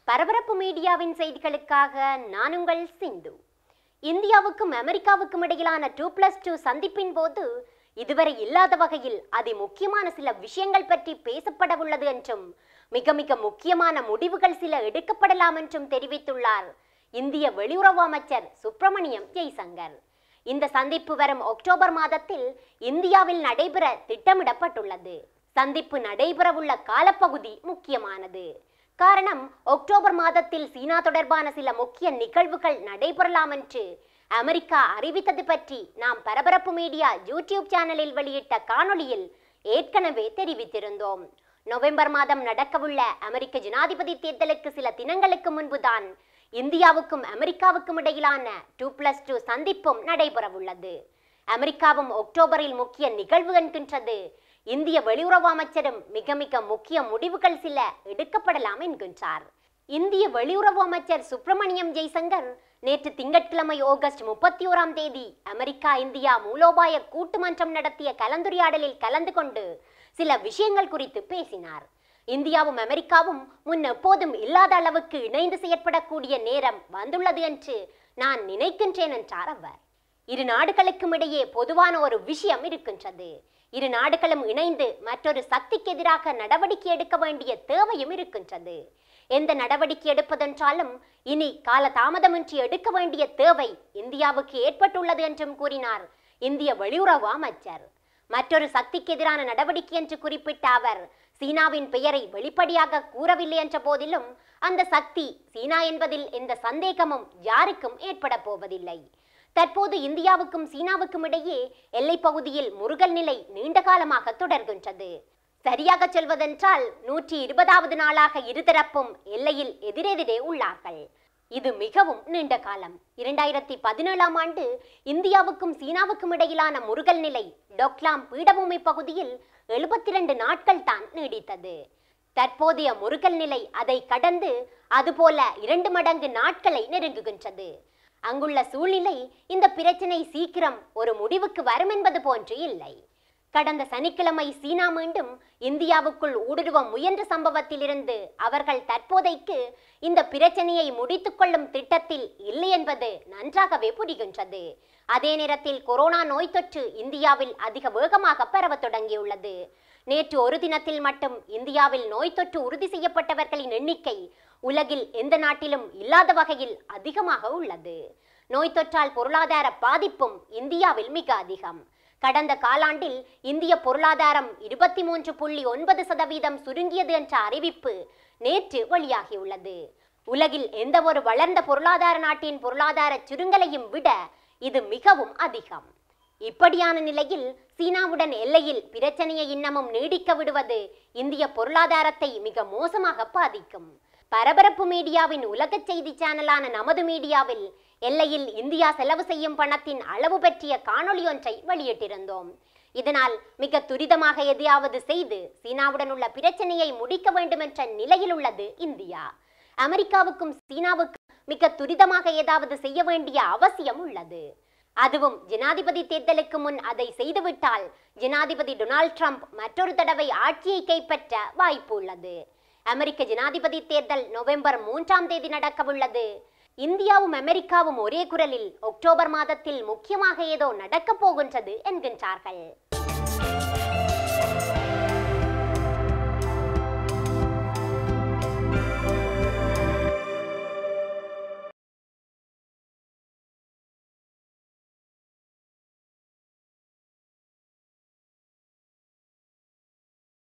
பரபரப்பு மீடியாவின் செய்திகளுக்காக நான் உங்கள் சிந்து இந்தியாவுக்கும் அமெரிக்காவுக்கும் இடையிலான டூ பிளஸ் டூ சந்திப்பின் போது இதுவரை இல்லாத வகையில் அதி முக்கியமான சில விஷயங்கள் பற்றி பேசப்பட உள்ளது என்றும் மிக மிக முக்கியமான முடிவுகள் சில எடுக்கப்படலாம் என்றும் தெரிவித்துள்ளார் இந்திய வெளியுறவு அமைச்சர் சுப்பிரமணியம் ஜெய்சங்கர் இந்த சந்திப்பு வரும் அக்டோபர் மாதத்தில் இந்தியாவில் நடைபெற திட்டமிடப்பட்டுள்ளது சந்திப்பு நடைபெறவுள்ள காலப்பகுதி முக்கியமானது காரணம் அக்டோபர் மாதத்தில் சீனா தொடர்பான சில முக்கிய நிகழ்வுகள் நடைபெறலாம் என்று அமெரிக்கா அறிவித்தது பற்றி நாம் பரபரப்பு மீடியா யூடியூப் சேனலில் வெளியிட்ட காணொளியில் ஏற்கனவே தெரிவித்திருந்தோம் நவம்பர் மாதம் நடக்கவுள்ள அமெரிக்க ஜனாதிபதி தேர்தலுக்கு சில தினங்களுக்கு முன்புதான் இந்தியாவுக்கும் அமெரிக்காவுக்கும் இடையிலான டூ பிளஸ் டூ சந்திப்பும் நடைபெறவுள்ளது அமெரிக்காவும் அக்டோபரில் முக்கிய நிகழ்வு என்கின்றது இந்திய வெளியுறவு அமைச்சரும் மிக மிக முக்கிய முடிவுகள் சில எடுக்கப்படலாம் என்கின்றார் இந்திய வெளியுறவு அமைச்சர் சுப்பிரமணியம் ஜெய்சங்கர் நேற்று திங்கட்கிழமை ஆகஸ்ட் முப்பத்தி ஓராம் தேதி அமெரிக்கா இந்தியா மூலோபாய கூட்டு மன்றம் நடத்திய கலந்துரையாடலில் கலந்து கொண்டு சில விஷயங்கள் குறித்து பேசினார் இந்தியாவும் அமெரிக்காவும் முன் எப்போதும் இல்லாத அளவுக்கு இணைந்து செயற்படக்கூடிய நேரம் வந்துள்ளது என்று நான் நினைக்கின்றேன் என்றார் அவர் இரு நாடுகளுக்கும் இடையே பொதுவான ஒரு விஷயம் இருக்கின்றது இரு நாடுகளும் இணைந்து மற்றொரு சக்திக்கு எதிராக நடவடிக்கை எடுக்க வேண்டிய தேவையும் இருக்கின்றது எந்த நடவடிக்கை எடுப்பதென்றாலும் இனி கால தாமதமின்றி எடுக்க வேண்டிய தேவை இந்தியாவுக்கு ஏற்பட்டுள்ளது என்றும் கூறினார் இந்திய வெளியுறவு அமைச்சர் மற்றொரு சக்திக்கு எதிரான நடவடிக்கை என்று குறிப்பிட்ட அவர் சீனாவின் பெயரை வெளிப்படையாக கூறவில்லை என்ற போதிலும் அந்த சக்தி சீனா என்பதில் எந்த சந்தேகமும் யாருக்கும் ஏற்பட போவதில்லை தற்போது இந்தியாவுக்கும் சீனாவுக்கும் இடையே எல்லைப் பகுதியில் முருகல் நிலை நீண்ட காலமாக தொடர்கின்றது சரியாக சொல்வதென்றால் நூற்றி இருபதாவது நாளாக இருதரப்பும் எல்லையில் எதிரெதிரே உள்ளார்கள் இது மிகவும் நீண்ட காலம் இரண்டாயிரத்தி பதினேழாம் ஆண்டு இந்தியாவுக்கும் சீனாவுக்கும் இடையிலான முருகல் நிலை டொக்லாம் பீடபூமி பகுதியில் எழுபத்தி ரெண்டு நாட்கள் தான் நீடித்தது தற்போதைய முருகல் நிலை அதை கடந்து அதுபோல இரண்டு மடங்கு நாட்களை நெருங்குகின்றது அங்குள்ள சூழ்நிலை இந்த பிரச்சனை சீக்கிரம் ஒரு முடிவுக்கு வரும் என்பது போன்று இல்லை கடந்த சனிக்கிழமை சீனா மீண்டும் இந்தியாவுக்குள் ஊடுருவ முயன்ற சம்பவத்திலிருந்து அவர்கள் தற்போதைக்கு இந்த பிரச்சனையை முடித்துக் கொள்ளும் திட்டத்தில் இல்லை என்பது நன்றாகவே புரிகின்றது அதே நேரத்தில் கொரோனா நோய் தொற்று இந்தியாவில் அதிக வேகமாக பரவத் தொடங்கியுள்ளது நேற்று ஒரு தினத்தில் மட்டும் இந்தியாவில் நோய் தொற்று உறுதி செய்யப்பட்டவர்களின் எண்ணிக்கை உலகில் எந்த நாட்டிலும் இல்லாத வகையில் அதிகமாக உள்ளது நோய் தொற்றால் பொருளாதார பாதிப்பும் இந்தியாவில் மிக அதிகம் கடந்த காலாண்டில் இந்திய பொருளாதாரம் இருபத்தி மூன்று புள்ளி ஒன்பது சதவீதம் சுருங்கியது என்ற அறிவிப்பு நேற்று வெளியாகியுள்ளது உலகில் எந்த ஒரு வளர்ந்த பொருளாதார நாட்டின் பொருளாதார சுருங்கலையும் விட இது மிகவும் அதிகம் இப்படியான நிலையில் சீனாவுடன் எல்லையில் பிரச்சனையை இன்னமும் நீடிக்க விடுவது இந்திய பொருளாதாரத்தை மிக மோசமாக பாதிக்கும் பரபரப்பு மீடியாவின் உலக செய்தி சேனலான நமது மீடியாவில் எல்லையில் இந்தியா செலவு செய்யும் பணத்தின் அளவு பற்றிய காணொளி ஒன்றை வெளியிட்டிருந்தோம் இதனால் மிக துரிதமாக எதையாவது செய்து சீனாவுடன் உள்ள பிரச்சனையை முடிக்க வேண்டும் என்ற நிலையில் உள்ளது இந்தியா அமெரிக்காவுக்கும் சீனாவுக்கும் மிக துரிதமாக ஏதாவது செய்ய வேண்டிய அவசியம் உள்ளது அதுவும் ஜனாதிபதி தேர்தலுக்கு முன் அதை செய்துவிட்டால் ஜனாதிபதி டொனால்ட் ட்ரம்ப் மற்றொரு தடவை ஆட்சியை கைப்பற்ற வாய்ப்பு உள்ளது அமெரிக்க ஜனாதிபதி தேர்தல் நவம்பர் மூன்றாம் தேதி நடக்கவுள்ளது இந்தியாவும் அமெரிக்காவும் ஒரே குரலில் அக்டோபர் மாதத்தில் முக்கியமாக ஏதோ நடக்கப் போகின்றது என்கின்றார்கள்